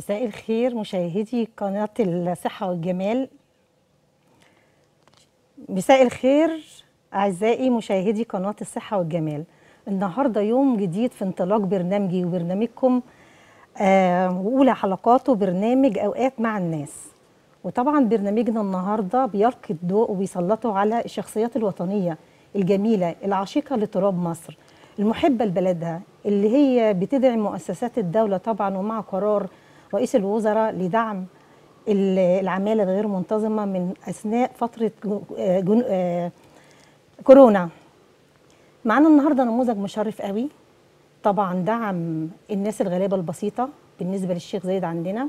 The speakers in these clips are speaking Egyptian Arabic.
مساء الخير مشاهدي قناة الصحة والجمال مساء الخير أعزائي مشاهدي قناة الصحة والجمال النهاردة يوم جديد في انطلاق برنامجي وبرنامجكم آه وأولى حلقاته برنامج أوقات مع الناس وطبعا برنامجنا النهاردة بيلقي الضوء وبيسلطه على الشخصيات الوطنية الجميلة العشيقة لتراب مصر المحبة لبلدها اللي هي بتدعم مؤسسات الدولة طبعا ومع قرار رئيس الوزراء لدعم العمالة الغير منتظمة من أثناء فترة جن... آه كورونا معانا النهارده نموذج مشرف قوي طبعا دعم الناس الغلابه البسيطه بالنسبه للشيخ زايد عندنا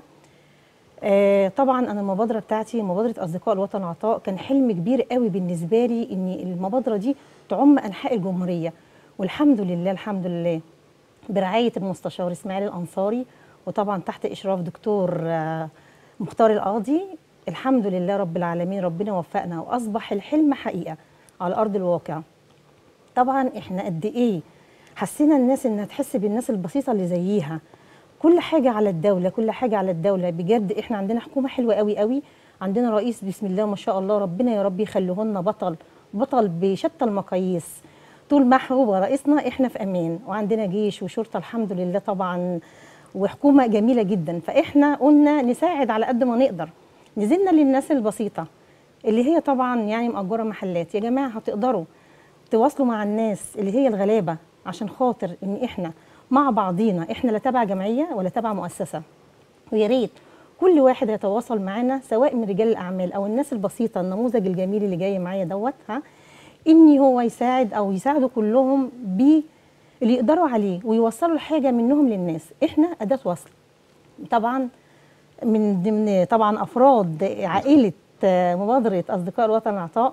آه طبعا انا المبادره بتاعتي مبادره اصدقاء الوطن عطاء كان حلم كبير قوي بالنسبه لي ان المبادره دي تعم انحاء الجمهوريه والحمد لله الحمد لله برعايه المستشار اسماعيل الانصاري وطبعا تحت اشراف دكتور آه مختار القاضي الحمد لله رب العالمين ربنا وفقنا واصبح الحلم حقيقه على ارض الواقع طبعا احنا قد ايه حسينا الناس انها تحس بالناس البسيطه اللي زيها كل حاجه على الدوله كل حاجه على الدوله بجد احنا عندنا حكومه حلوه قوي قوي عندنا رئيس بسم الله ما شاء الله ربنا يا رب يخليه لنا بطل بطل بشتى المقاييس طول ما هو رئيسنا احنا في امان وعندنا جيش وشرطه الحمد لله طبعا وحكومه جميله جدا فاحنا قلنا نساعد على قد ما نقدر نزلنا للناس البسيطه اللي هي طبعا يعني مأجره محلات يا جماعه هتقدروا تواصلوا مع الناس اللي هي الغلابه عشان خاطر ان احنا مع بعضينا احنا لا تبع جمعيه ولا تبع مؤسسه ويا ريت كل واحد يتواصل معانا سواء من رجال الاعمال او الناس البسيطه النموذج الجميل اللي جاي معايا دوت ها ان هو يساعد او يساعدوا كلهم ب اللي يقدروا عليه ويوصلوا الحاجه منهم للناس احنا اداه وصل طبعا من ضمن طبعا افراد عائله مبادره اصدقاء الوطن العطاء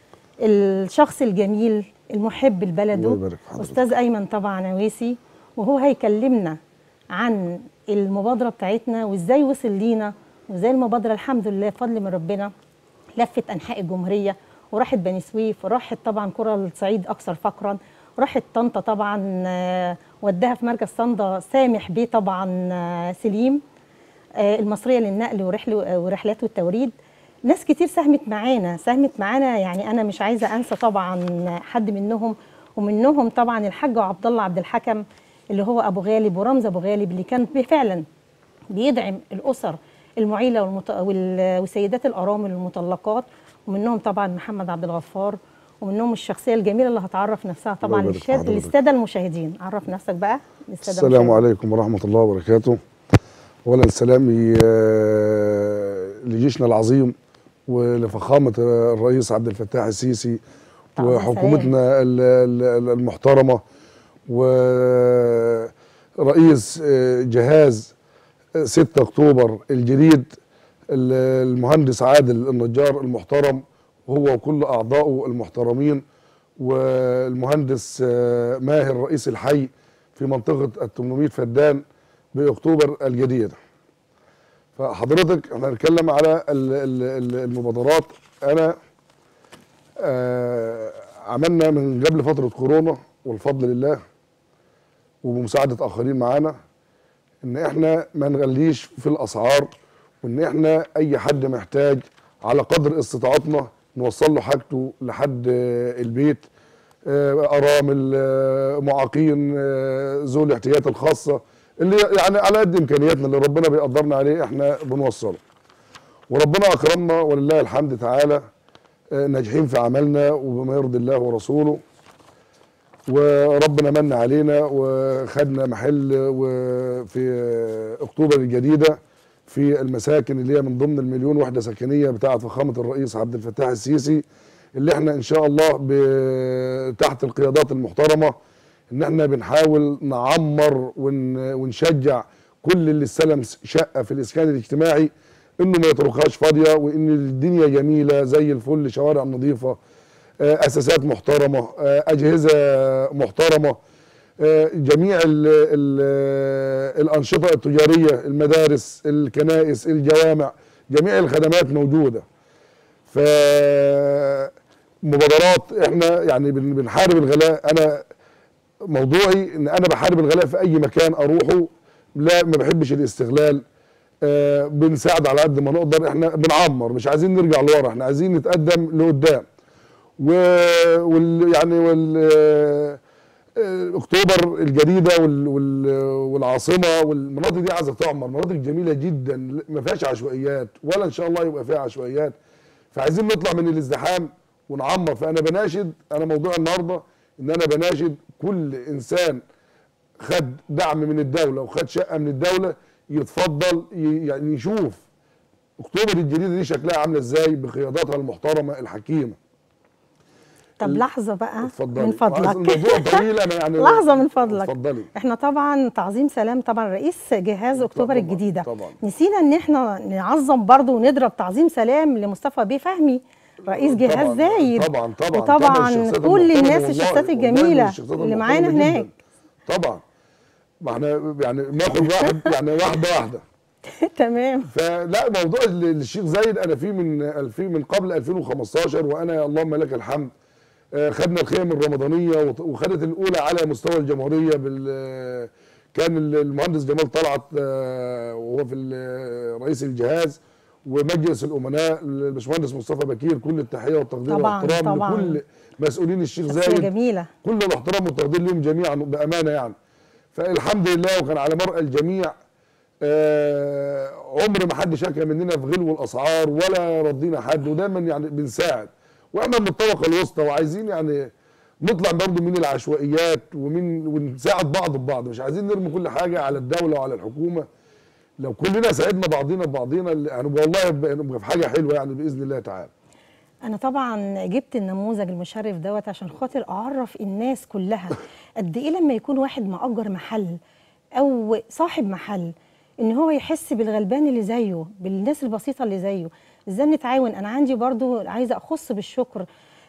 الشخص الجميل المحب لبلده استاذ ايمن طبعا نواسي وهو هيكلمنا عن المبادره بتاعتنا وازاي وصل لينا وازاي المبادره الحمد لله بفضل من ربنا لفت انحاء الجمهوريه وراحت بني سويف وراحت طبعا قرى الصعيد اكثر فقرا راحت طنطا طبعا وداها في مركز صندا سامح بيه طبعا سليم المصريه للنقل ورحلات والتوريد ناس كتير ساهمت معانا ساهمت معانا يعني انا مش عايزه انسى طبعا حد منهم ومنهم طبعا الحاج عبد الله عبد الحكم اللي هو ابو غالب ورمز ابو غالب اللي كان فعلا بيدعم الاسر المعيله والمت... والسيدات الارامل المطلقات ومنهم طبعا محمد عبد الغفار ومنهم الشخصيه الجميله اللي هتعرف نفسها طبعا للشاد... للساده المشاهدين عرف نفسك بقى للساده السلام المشاهدين. عليكم ورحمه الله وبركاته اولا سلامي لجيشنا العظيم ولفخامة الرئيس عبد الفتاح السيسي وحكومتنا المحترمة ورئيس جهاز 6 أكتوبر الجديد المهندس عادل النجار المحترم وهو وكل أعضائه المحترمين والمهندس ماهر رئيس الحي في منطقة ال 800 فدان بأكتوبر الجديدة فحضرتك احنا هنتكلم على المبادرات انا آه عملنا من قبل فتره كورونا والفضل لله وبمساعده اخرين معانا ان احنا ما نغليش في الاسعار وان احنا اي حد محتاج على قدر استطاعتنا نوصل له حاجته لحد البيت آه ارامل آه معاقين ذوي الاحتياجات الخاصه اللي يعني على قد امكانياتنا اللي ربنا بيقدرنا عليه احنا بنوصله وربنا اكرمنا ولله الحمد تعالى ناجحين في عملنا وبما يرضي الله ورسوله وربنا من علينا وخدنا محل في اكتوبر الجديده في المساكن اللي هي من ضمن المليون وحده سكنيه بتاعه فخامه الرئيس عبد الفتاح السيسي اللي احنا ان شاء الله تحت القيادات المحترمه ان احنا بنحاول نعمر ونشجع كل اللي استلم شقه في الاسكان الاجتماعي انه ما يتركهاش فاضيه وان الدنيا جميله زي الفل شوارع نظيفه اساسات محترمه اجهزه محترمه جميع ال ال الانشطه التجاريه المدارس الكنائس الجوامع جميع الخدمات موجوده ف مبادرات احنا يعني بنحارب الغلاء انا موضوعي ان انا بحارب الغلاء في اي مكان اروحه لا ما بحبش الاستغلال آه، بنساعد على قد ما نقدر احنا بنعمر مش عايزين نرجع لورا احنا عايزين نتقدم لقدام و وال يعني وال آه، آه، اكتوبر الجديده وال وال والعاصمه والمناطق دي عايزه تعمر مناطق جميله جدا ما فيهاش عشوائيات ولا ان شاء الله يبقى فيها عشوائيات فعايزين نطلع من الازدحام ونعمر فانا بناشد انا موضوع النهارده ان انا بناشد كل انسان خد دعم من الدوله وخد شقه من الدوله يتفضل ي- يعني يشوف اكتوبر الجديده دي شكلها عامله ازاي بقياداتها المحترمه الحكيمه طب ال- لحظه بقى اتفضلي من فضلك الموضوع طويل انا يعني لحظه من فضلك اتفضلي احنا طبعا تعظيم سلام طبعا رئيس جهاز اكتوبر طبعاً، الجديده طبعاً. نسينا ان احنا نعظم برضه ونضرب تعظيم سلام لمصطفى بيه فهمي رئيس جهاز طبعاً، زايد طبعا طبعا وطبعا الشخصيات كل المحترمة الناس والله- الشخصيات والله من الجميله الشخصيات اللي معانا المحترمة هناك جداً. طبعا ما احنا يعني ناخد واحد يعني واحده واحده تمام فلا موضوع ال- الشيخ زايد انا فيه من في من قبل 2015 وانا اللهم لك الحمد آه، خدنا الخيم الرمضانيه وط- وخدت الاولى على مستوى الجمهوريه بال آه، كان ال- المهندس جمال طلعت آه، وهو في ال- رئيس الجهاز ومجلس الامناء الباشمهندس مصطفى بكير كل التحيه والتقدير طبعاً، والاحترام طبعاً. لكل مسؤولين الشيخ شخصيه زايد جميله كل الاحترام والتقدير لهم جميعا بامانه يعني فالحمد لله وكان على مرأى الجميع آه عمر ما حد شكى مننا في غلو الاسعار ولا رضينا حد ودايما يعني بنساعد واحنا من الطبقه الوسطى وعايزين يعني نطلع برضه من العشوائيات ومن ونساعد بعض ببعض مش عايزين نرمي كل حاجه على الدوله وعلى الحكومه لو كلنا ساعدنا بعضينا ببعضينا يعني والله يبقى نبقى في حاجه حلوه يعني باذن الله تعالى انا طبعا جبت النموذج المشرف دوت عشان خاطر اعرف الناس كلها قد ايه لما يكون واحد مأجر محل او صاحب محل ان هو يحس بالغلبان اللي زيه بالناس البسيطه اللي زيه ازاي نتعاون انا عندي برضو عايزه اخص بالشكر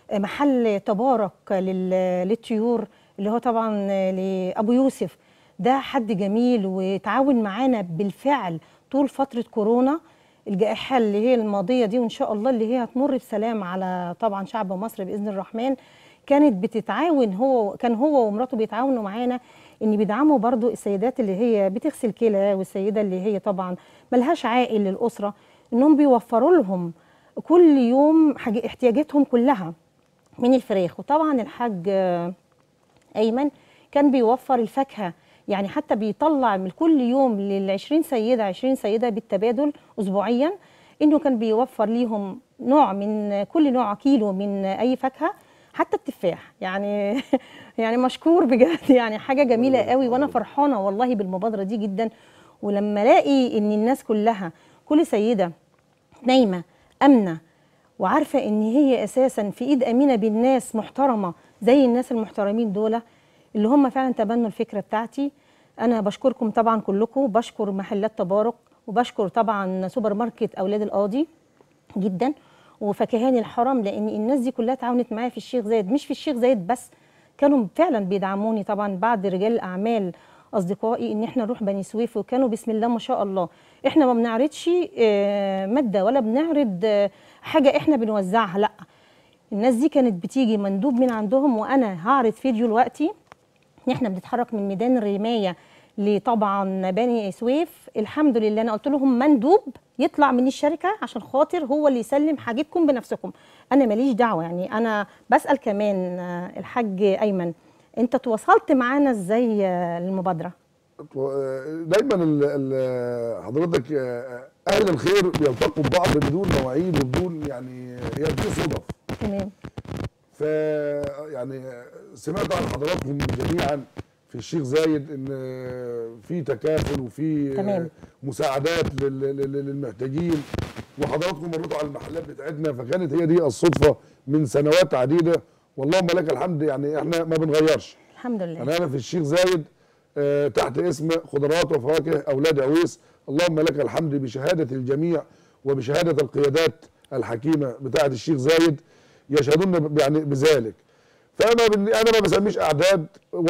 محل تبارك لل- للطيور اللي هو طبعا لابو يوسف ده حد جميل وتعاون معانا بالفعل طول فتره كورونا الجائحه اللي هي الماضيه دي وان شاء الله اللي هي هتمر بسلام على طبعا شعب مصر باذن الرحمن كانت بتتعاون هو كان هو ومراته بيتعاونوا معانا ان بيدعموا برضو السيدات اللي هي بتغسل كلى والسيده اللي هي طبعا ملهاش عائل للاسره انهم بيوفروا لهم كل يوم حاجة احتياجاتهم كلها من الفراخ وطبعا الحاج آه، ايمن كان بيوفر الفاكهه يعني حتى بيطلع من كل يوم لل 20 سيده 20 سيده بالتبادل اسبوعيا انه كان بيوفر ليهم نوع من كل نوع كيلو من اي فاكهه حتى التفاح يعني يعني مشكور بجد يعني حاجه جميله قوي وانا فرحانه والله بالمبادره دي جدا ولما الاقي ان الناس كلها كل سيده نايمه امنه وعارفه ان هي اساسا في ايد امينه بالناس محترمه زي الناس المحترمين دول اللي هم فعلا تبنوا الفكره بتاعتي انا بشكركم طبعا كلكم بشكر محلات تبارك وبشكر طبعا سوبر ماركت اولاد القاضي جدا وفكهاني الحرم لان الناس دي كلها تعاونت معايا في الشيخ زايد مش في الشيخ زايد بس كانوا فعلا بيدعموني طبعا بعد رجال الاعمال اصدقائي ان احنا نروح بني سويف وكانوا بسم الله ما شاء الله احنا ما بنعرضش آه، ماده ولا بنعرض آه، حاجه احنا بنوزعها لا الناس دي كانت بتيجي مندوب من عندهم وانا هعرض فيديو دلوقتي ان احنا بنتحرك من ميدان الرمايه لطبعا بني سويف الحمد لله انا قلت لهم مندوب يطلع من الشركه عشان خاطر هو اللي يسلم حاجتكم بنفسكم انا ماليش دعوه يعني انا بسال كمان آه، الحاج ايمن انت تواصلت معانا ازاي آه، المبادره دايما ال- ال- حضرتك آه، اهل الخير بيلتقوا ببعض بدون مواعيد وبدون يعني هي دي صدف تمام ف يعني سمعت عن حضراتكم جميعا في الشيخ زايد ان في تكافل وفي تمام. مساعدات لل- لل- للمحتاجين وحضراتكم مريتوا على المحلات بتاعتنا فكانت هي دي الصدفه من سنوات عديده واللهم لك الحمد يعني احنا ما بنغيرش الحمد لله انا انا في الشيخ زايد آه، تحت اسم خضروات وفواكه اولاد عويس اللهم لك الحمد بشهاده الجميع وبشهاده القيادات الحكيمه بتاعه الشيخ زايد يشهدون ب- يعني بذلك فانا بن- انا ما بسميش اعداد و-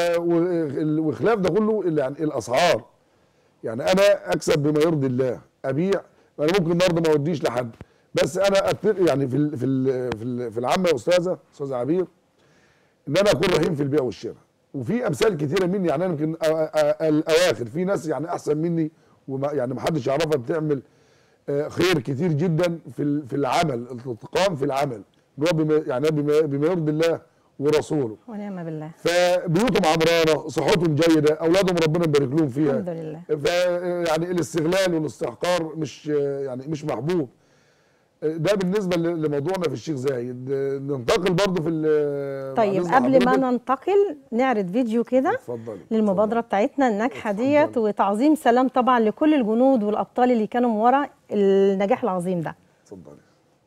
و- وخلاف ده كله اللي يعني الاسعار يعني انا اكسب بما يرضي الله ابيع انا ممكن النهارده ما اوديش لحد بس انا أتفق يعني في ال- في ال- في ال- في العامه يا استاذه استاذه عبير ان انا اكون رحيم في البيع والشراء وفي امثال كتيره مني يعني انا يمكن أ- أ- الاواخر في ناس يعني احسن مني وما يعني ما حدش يعرفها بتعمل آه، خير كتير جدا في ال- في العمل الاتقان في العمل إن هو بما يعني بما بما يرضي الله ورسوله ونعم بالله فبيوتهم عمرانه صحتهم جيده اولادهم ربنا يبارك لهم فيها الحمد لله ف يعني الاستغلال والاستحقار مش يعني مش محبوب ده بالنسبه ل- لموضوعنا في الشيخ زايد ننتقل برضو في ال- طيب بعد إذن قبل ما حضرتك. ننتقل نعرض فيديو كده اتفضلي للمبادرة بتاعتنا الناجحة ديت اتفضلي. وتعظيم سلام طبعا لكل الجنود والأبطال اللي كانوا ورا النجاح العظيم ده اتفضلي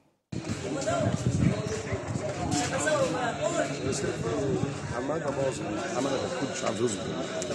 حماده باظ حماده كتكوت مش عارف يصبر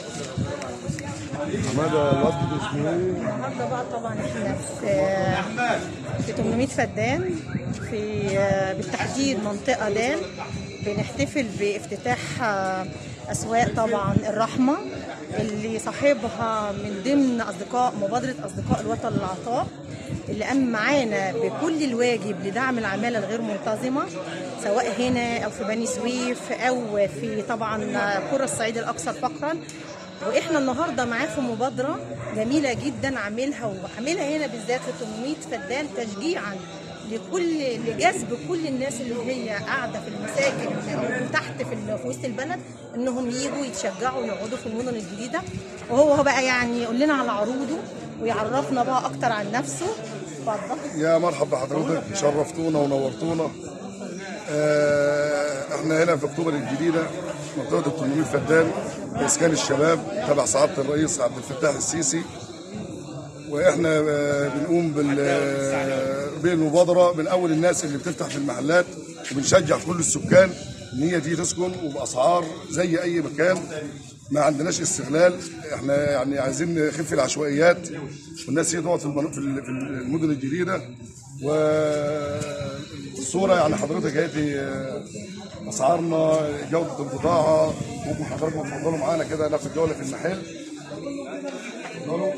حماده الواد اسمه ايه؟ النهارده بقى طبعا احنا في في 800 فدان في بالتحديد منطقه دان بنحتفل بافتتاح آه، اسواق طبعا الرحمه اللي صاحبها من ضمن اصدقاء مبادره اصدقاء الوطن للعطاء اللي قام معانا بكل الواجب لدعم العماله الغير منتظمه سواء هنا او في بني سويف او في طبعا قرى الصعيد الاكثر فقرا واحنا النهارده معاه في مبادره جميله جدا عاملها وعاملها هنا بالذات في 800 فدان تشجيعا لكل لجذب كل الناس اللي هي قاعده في المساكن او تحت في, ال- في وسط البلد انهم يجوا يتشجعوا ويقعدوا في المدن الجديده وهو بقى يعني يقول لنا على عروضه ويعرفنا بقى اكتر عن نفسه اتفضل يا مرحبا بحضرتك شرفتونا ونورتونا آه، احنا هنا في اكتوبر الجديده منطقه ال 800 فدان اسكان الشباب تبع سعاده الرئيس عبد الفتاح السيسي واحنا آه، بنقوم بال آه، بالمبادره من اول الناس اللي بتفتح في المحلات وبنشجع كل السكان ان هي تيجي تسكن وباسعار زي اي مكان ما عندناش استغلال احنا يعني عايزين نخف العشوائيات والناس هي تقعد في المن- في ال- في المدن الجديده والصوره يعني حضرتك هاتي آه، اسعارنا جوده البضاعه ممكن حضراتكم تفضلوا معانا كده ناخد جوله في المحل اتفضلوا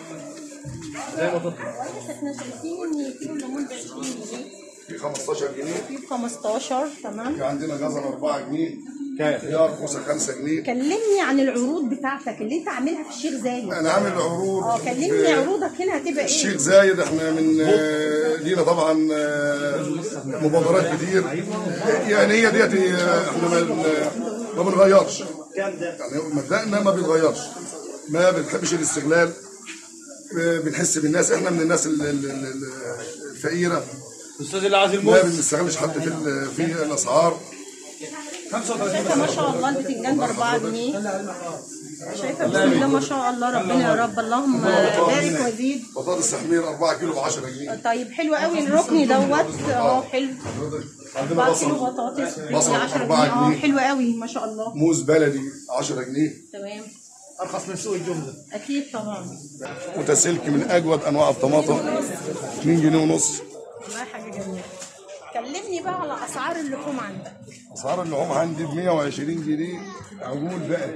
احنا شايفين ان كيلو الليمون ب 20 جنيه في 15 جنيه في ب 15 تمام في عندنا جزر 4 جنيه خيار كوسه 5 جنيه كلمني عن العروض بتاعتك اللي انت عاملها في الشيخ زايد انا عامل عروض اه كلمني في عروضك هنا هتبقى الشيخ ايه زايد احنا من آه، لينا طبعا آه، مبادرات كتير يعني هي ديت آه، احنا ما ما بنغيرش يعني مبدأنا ما بيتغيرش ما بنحبش الاستغلال آه، بنحس بالناس احنا من الناس ال- ال- ال- الفقيره الاستاذ العازل ما بنستغلش حتى في ال- في الاسعار شايفه ما شاء الله البتنجان ب 4 جنيه شايفه بسم الله ما شاء الله ربنا يا رب اللهم بارك وزيد بطاطس تحمير 4 كيلو ب 10 جنيه طيب حلو قوي الركن دوت اه حلو عندنا 4 كيلو بصل بطاطس ب بصل 10 أربعة جنيه اه جنيه. حلو قوي ما شاء الله موز بلدي 10 جنيه تمام ارخص من سوق الجمله اكيد طبعا متسلك من اجود انواع الطماطم 2 جنيه ونص والله حاجه جميله كلمني بقى على اسعار اللحوم عندك اسعار اللحوم عندي ب 120 جنيه عجول بقري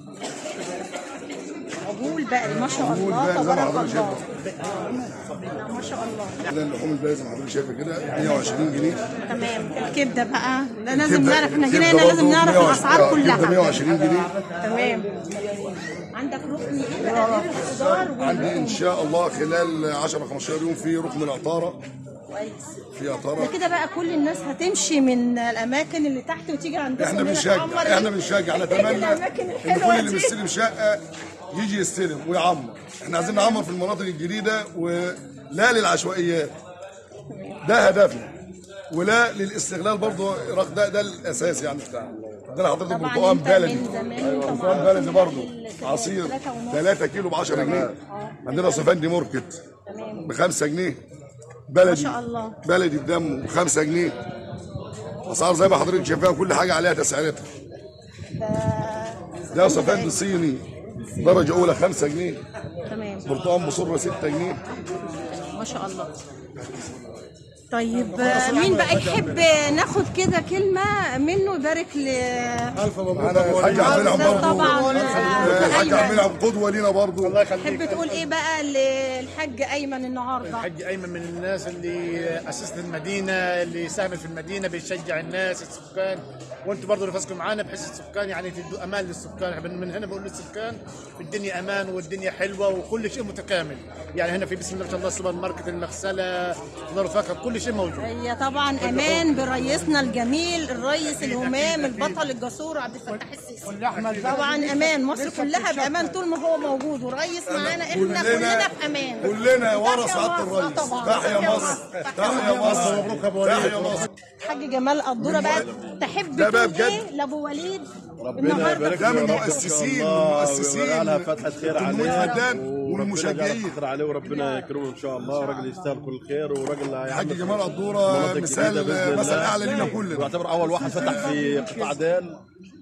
عجول بقري ما شاء عجول الله بقري زي ما تبارك حضرتك الله شايفه لا، ما شاء الله كده اللحوم الباقي زي ما حضرتك شايفه كده 120 جنيه تمام الكبده بقى ده لازم كبدة- نعرف احنا كبدة هنا هنا لازم برضو نعرف 120 الاسعار آه، كبده كلها 120 جنيه تمام عندك ركن ايه بقى غير الخضار عندي ان واللحوم شاء الله خلال 10 15 يوم في ركن العطاره كويس في ده عطاره كده بقى كل الناس هتمشي من الاماكن اللي تحت وتيجي عندكم احنا هنا بنشجع تعمر احنا بنشجع نتمنى الاماكن ان الحلوه كل اللي دي. مستلم شقه يجي يستلم ويعمر احنا عايزين نعمر في المناطق الجديده ولا للعشوائيات ده هدفنا ولا للاستغلال برضه رغ- ده ده الاساس يعني بتاعنا عندنا حضرتك طبعا برتقال انت بلدي من زمان طبعا برتقال بلدي برضه ال- عصير تلاتة ونص. 3 كيلو ب 10 جنيه عندنا صفندي ماركت تمام ب 5 جنيه بلدي ما شاء الله. بلدي بدمه ب 5 جنيه اسعار زي ما حضرتك شايفاها كل حاجه عليها تسعيرتها ده ده صفندي صيني درجه اولى 5 جنيه تمام برتقال مصره 6 جنيه ما شاء الله طيب آه، مين بقى يحب ناخد كده كلمة منه يبارك ل معانا الحاج عبد المنعم أستاذ برضه طبعا الحاج عبد أيمن المنعم قدوه لينا برضه تحب تقول ايه بقى للحاج ايمن النهارده الحاج ايمن من الناس اللي اسست المدينه اللي ساهمت في المدينه بيشجع الناس السكان وانتم برضه نفسكم معانا بحيث السكان يعني تدوا امان للسكان إحنا من هنا بقول للسكان في الدنيا امان والدنيا حلوه وكل شيء متكامل يعني هنا في بسم الله ما شاء الله السوبر ماركت المغسله خضار وفاكهه كل شيء موجود هي طبعا امان برئيسنا الجميل الرئيس الهمام البطل الجسور عبد الفتاح السيسي طبعا امان مصر كلها بامان طول ما هو موجود والرئيس معانا احنا كلنا في امان كلنا ورا تحيا سعاده مصر. الرئيس طبعا. تحيا مصر تحيا مصر مبروك يا أبو وليد. تحيا مصر حاج جمال قدوره بقى تحب ده بقى تقول بجد. ايه لابو وليد ربنا النهارده يبارك ده له من يا رب مؤسسين- إن شاء الله، مؤسسين ويبقى لها فتحة خير 800 عليه فدان وربنا والمشجعين. يجعلها خير عليه وربنا يكرمه ان شاء الله راجل يستاهل كل خير وراجل الحاج هيعمل جمال قدوره مناطق مثال جديدة بإذن مثل الله. اعلى لينا كلنا ويعتبر اول واحد فتح في قطاع دال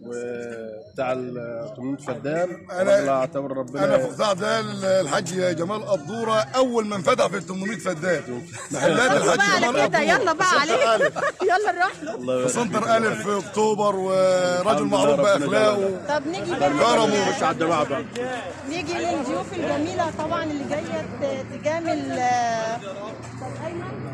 وبتاع ال 800 فدان راجل اعتبر ربنا انا في قطاع ده الحاج جمال قدوره اول من فتح في ال 800 فدان محلات يلا الحاج بقى جمال على كده قدوره يلا بقى عليك يلا نروح له الله في يبارك سنتر الف في اكتوبر ورجل الحمد لله معروف ربنا باخلاقه طب نيجي كرمه. بقى خش على الجماعه بقى نيجي للضيوف الجميله طبعا اللي جايه ت- تجامل آه، استاذ ايمن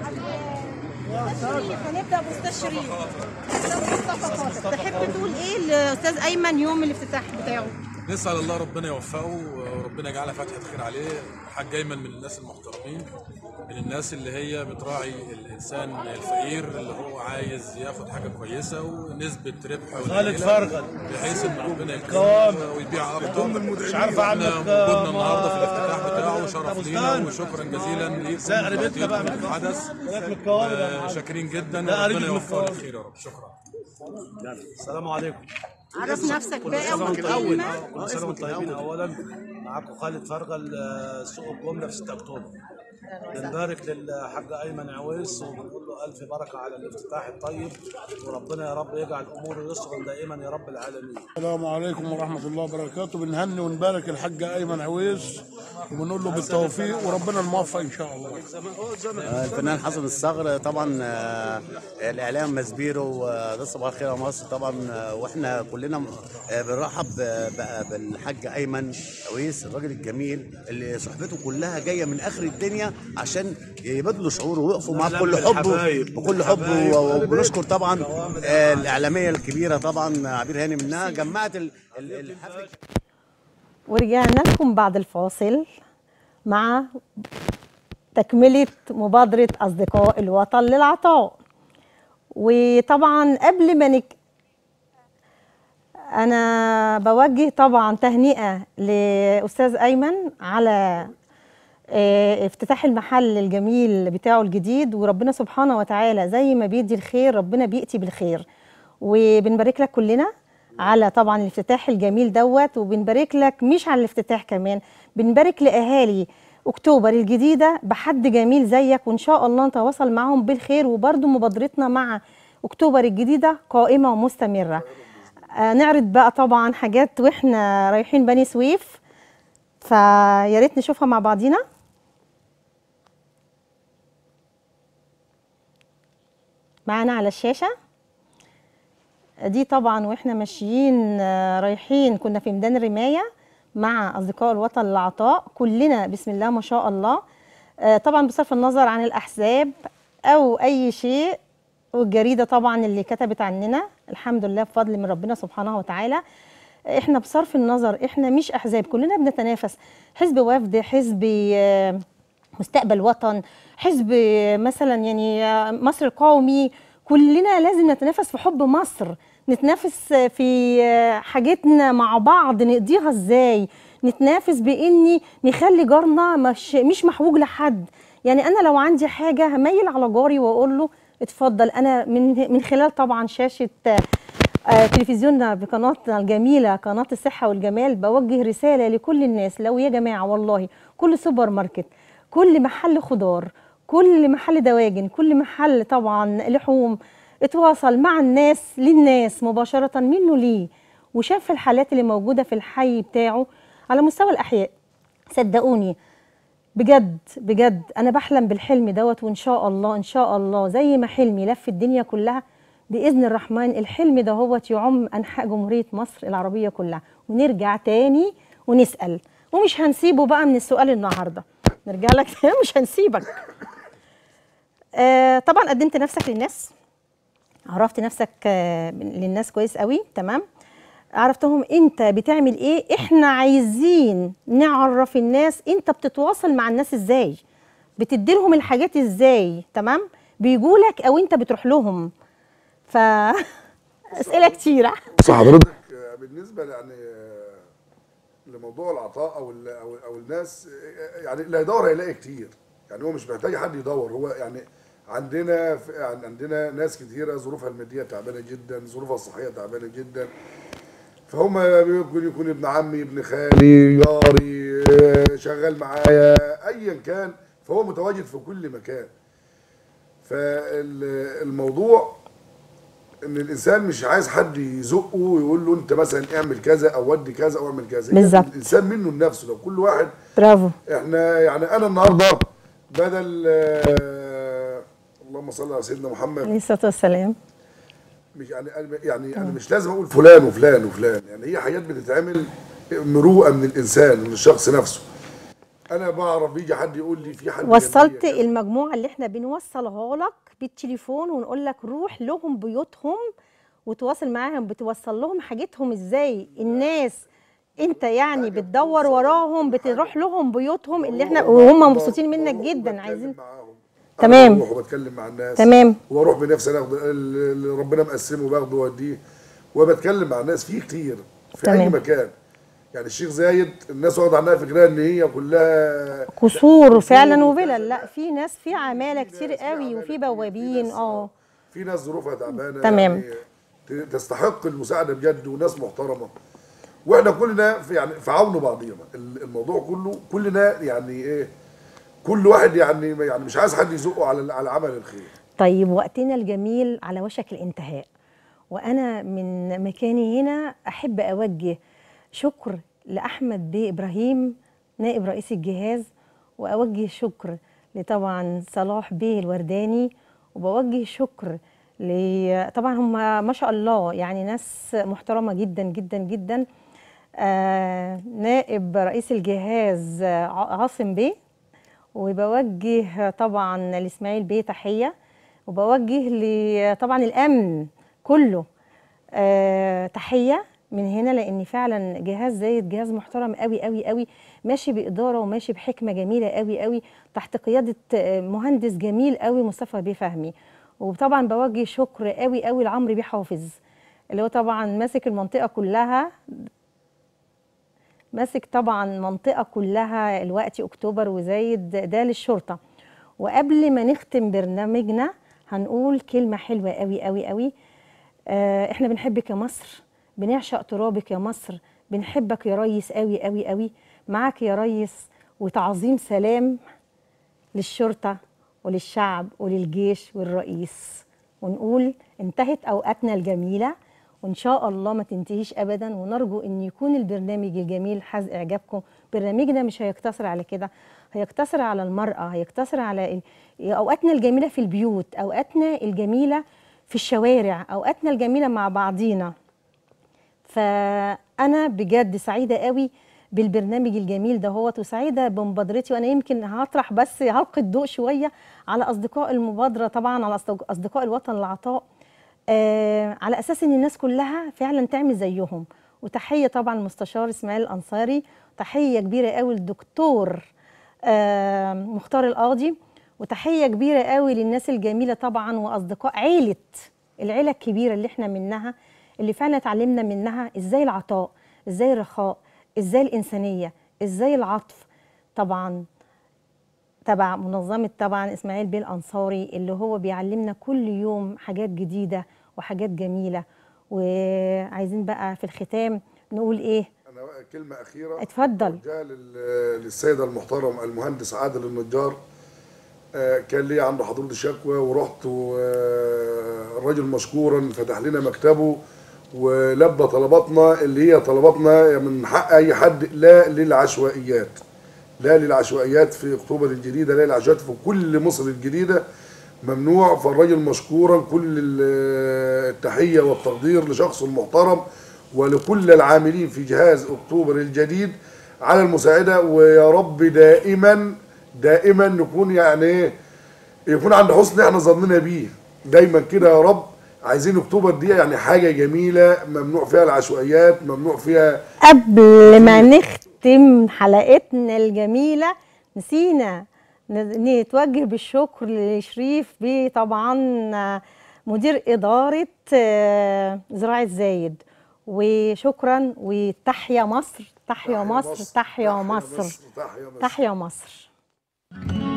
أستاذ شريف هنبدا باستاذ شريف أستاذ مصطفى خاطر تحب تقول ايه لاستاذ ايمن يوم الافتتاح بتاعه نسأل الله ربنا يوفقه وربنا يجعلها فتحة خير عليه حاج أيمن من الناس المحترمين من الناس اللي هي بتراعي الإنسان الفقير اللي هو عايز ياخد حاجة كويسة ونسبة ربح خالد قليلة فرغل. بحيث إن ربنا يكرمه ويبيع أكتر مش عارف اعمل احنا وجودنا النهارده في الافتتاح بتاعه شرف لينا وشكرا جزيلا ليكم سعر بيتنا بقى في الحدث ياكلوا الكوارع بقى. آه، شاكرين جدا لا، وربنا أريد يوفقه الكوارع. للخير يا رب شكرا السلام عليكم عرف نفسك بقى سنه وانتم وكلمه طيبين كل سنه وانتم طيبين اولا معاكم خالد فرغل آه، سوق الجمله في 6 اكتوبر بنبارك للحاج ايمن عويس وبنقول له الف بركه على الافتتاح الطيب وربنا يا رب يجعل اموره يسرا دائما يا رب العالمين السلام عليكم ورحمة الله وبركاته بنهني ونبارك الحاج أيمن عويس وبنقول له بالتوفيق وربنا الموفق إن شاء الله آه، الفنان حسن الصقر طبعا آه، الاعلام مسبيرو وده صباح الخير يا مصر طبعا آه، واحنا كلنا آه، بنرحب آه، بقى بالحاج ايمن عويس الراجل الجميل اللي صحبته كلها جايه من اخر الدنيا عشان يبادلوا شعوره ويقفوا معاه بكل حب الحبايب. بكل حب الحبايب. و- وبنشكر طبعا آه، الاعلاميه الكبيره طبعا عبير هاني منها جمعت ال- ال- الحفل ورجعنا لكم بعد الفاصل مع تكملة مبادرة أصدقاء الوطن للعطاء وطبعا قبل ما نك... أنا بوجه طبعا تهنئة لأستاذ أيمن على آه، افتتاح المحل الجميل بتاعه الجديد وربنا سبحانه وتعالى زي ما بيدي الخير ربنا بيأتي بالخير وبنبارك لك كلنا على طبعا الافتتاح الجميل دوت وبنبارك لك مش على الافتتاح كمان بنبارك لأهالي أكتوبر الجديدة بحد جميل زيك وإن شاء الله نتواصل معهم بالخير وبرضو مبادرتنا مع أكتوبر الجديدة قائمة ومستمرة آه نعرض بقى طبعا حاجات واحنا رايحين بني سويف فيا ريت نشوفها مع بعضينا معانا على الشاشة دي طبعا واحنا ماشيين آه، رايحين كنا في ميدان الرماية مع أصدقاء الوطن للعطاء كلنا بسم الله ما شاء الله آه، طبعا بصرف النظر عن الأحزاب أو أي شيء والجريدة طبعا اللي كتبت عننا الحمد لله بفضل من ربنا سبحانه وتعالى احنا بصرف النظر احنا مش احزاب كلنا بنتنافس حزب وفد حزب آه، مستقبل وطن حزب آه، مثلا يعني آه، مصر القومي كلنا لازم نتنافس في حب مصر نتنافس آه، في آه، حاجتنا مع بعض نقضيها ازاي نتنافس باني نخلي جارنا مش مش محوج لحد يعني انا لو عندي حاجه هميل على جاري واقول له اتفضل انا من من خلال طبعا شاشه آه، آه، تلفزيوننا بقناتنا الجميله قناه الصحه والجمال بوجه رساله لكل الناس لو يا جماعه والله كل سوبر ماركت كل محل خضار كل محل دواجن كل محل طبعا لحوم اتواصل مع الناس للناس مباشره منه ليه وشاف الحالات اللي موجوده في الحي بتاعه على مستوى الاحياء صدقوني بجد بجد انا بحلم بالحلم دوت وان شاء الله ان شاء الله زي ما حلمي لف الدنيا كلها باذن الرحمن الحلم ده هو يعم انحاء جمهوريه مصر العربيه كلها ونرجع تاني ونسال ومش هنسيبه بقى من السؤال النهارده نرجع لك مش هنسيبك آه طبعا قدمت نفسك للناس عرفت نفسك آه، للناس كويس قوي تمام عرفتهم انت بتعمل ايه احنا عايزين نعرف الناس انت بتتواصل مع الناس ازاي بتدي لهم الحاجات ازاي تمام بيجولك او انت بتروح لهم ف اسئله كتيره بص حضرتك آه، بالنسبه يعني آه، لموضوع العطاء او ال- او او الناس آه، يعني اللي هيدور هيلاقي كتير يعني هو مش محتاج حد يدور هو يعني عندنا في- يعني عندنا ناس كتيره ظروفها الماديه تعبانه جدا ظروفها الصحيه تعبانه جدا فهم ممكن يكون ابن عمي ابن خالي جاري آه، شغال معايا ايا كان فهو متواجد في كل مكان فالموضوع ان الانسان مش عايز حد يزقه ويقول له انت مثلا اعمل كذا او ودي كذا او اعمل كذا هي بالظبط. الانسان منه لنفسه لو كل واحد برافو احنا يعني انا النهارده بدل آه، اللهم صل على سيدنا محمد عليه الصلاه والسلام مش يعني يعني انا مش لازم اقول فلان وفلان وفلان يعني هي حاجات بتتعمل مروءه من الانسان من الشخص نفسه انا بعرف بيجي حد يقول لي في حد وصلت جنبي كذا. المجموعه اللي احنا بنوصلها لك بالتليفون ونقول لك روح لهم بيوتهم وتواصل معاهم بتوصل لهم حاجتهم ازاي الناس انت يعني بتدور وراهم بتروح لهم بيوتهم اللي احنا وهم مبسوطين منك بروح جدا وبتكلم عايزين معاهم. تمام. أنا بروح وبتكلم مع الناس تمام. واروح بنفسي انا اخد اللي ربنا مقسمه باخده واديه وبتكلم مع الناس فيه كتير في اي تمام. مكان يعني الشيخ زايد الناس واخده عنها فكره ان هي كلها قصور فعلا وكذا. وفلل لا في ناس في عماله كتير قوي وفي بوابين اه في ناس ظروفها تعبانه تمام. يعني ت- تستحق المساعده بجد وناس محترمه واحنا كلنا في يعني في عون بعضينا ال- الموضوع كله كلنا يعني ايه كل واحد يعني يعني مش عايز حد يزقه على على عمل الخير طيب وقتنا الجميل على وشك الانتهاء وانا من مكاني هنا احب اوجه شكر لاحمد بيه ابراهيم نائب رئيس الجهاز واوجه شكر لطبعا صلاح بيه الورداني وبوجه شكر ل طبعا هم ما شاء الله يعني ناس محترمه جدا جدا جدا آه نائب رئيس الجهاز آه، عاصم بيه وبوجه طبعا لاسماعيل بيه تحيه وبوجه ل- طبعا الامن كله آه تحيه من هنا لان فعلا جهاز زايد جهاز محترم قوي قوي قوي ماشي باداره وماشي بحكمه جميله قوي قوي تحت قياده آه، مهندس جميل قوي مصطفى بيه فهمي وطبعا بوجه شكر قوي قوي لعمرو بيه حافظ اللي هو طبعا ماسك المنطقه كلها ماسك طبعا منطقة كلها الوقت أكتوبر وزايد ده للشرطة وقبل ما نختم برنامجنا هنقول كلمة حلوة قوي قوي قوي آه احنا بنحبك يا مصر بنعشق ترابك يا مصر بنحبك يا ريس قوي قوي قوي معاك يا ريس وتعظيم سلام للشرطة وللشعب وللجيش والرئيس ونقول انتهت أوقاتنا الجميلة وإن شاء الله ما تنتهيش أبدا ونرجو أن يكون البرنامج الجميل حاز إعجابكم برنامجنا مش هيقتصر على كده هيقتصر على المرأة هيقتصر على ال- أوقاتنا الجميلة في البيوت أوقاتنا الجميلة في الشوارع أوقاتنا الجميلة مع بعضينا فانا بجد سعيده قوي بالبرنامج الجميل ده هو وسعيده بمبادرتي وانا يمكن هطرح بس هلقي الضوء شويه على اصدقاء المبادره طبعا على أصدق- اصدقاء الوطن العطاء آه على اساس ان الناس كلها فعلا تعمل زيهم وتحيه طبعا المستشار اسماعيل الانصاري تحيه كبيره قوي للدكتور آه مختار القاضي وتحيه كبيره قوي للناس الجميله طبعا واصدقاء عيله العيله الكبيره اللي احنا منها اللي فعلا اتعلمنا منها ازاي العطاء ازاي الرخاء ازاي الانسانيه ازاي العطف طبعا تبع منظمه طبعا اسماعيل بيه الانصاري اللي هو بيعلمنا كل يوم حاجات جديده وحاجات جميله وعايزين بقى في الختام نقول ايه انا كلمه اخيره اتفضل. أوجهها لل- للسيد المحترم المهندس عادل النجار آه، كان لي عنده حضور شكوى ورحت والراجل مشكورا فتح لنا مكتبه ولبى طلباتنا اللي هي طلباتنا من حق اي حد لا للعشوائيات لا للعشوائيات في اكتوبر الجديده لا للعشوائيات في كل مصر الجديده ممنوع فالراجل مشكورا كل ال- التحيه والتقدير لشخصه المحترم ولكل العاملين في جهاز اكتوبر الجديد على المساعده ويا رب دائما دائما نكون يعني ايه يكون عند حسن احنا ظننا بيه دايما كده يا رب عايزين اكتوبر دي يعني حاجه جميله ممنوع فيها العشوائيات ممنوع فيها قبل ما نختم حلقتنا الجميلة نسينا ن- نتوجه بالشكر لشريف بيه طبعا مدير إدارة آه، زراعة زايد وشكرا وتحيا مصر تحيا مصر تحيا مصر تحيا مصر تحيا مصر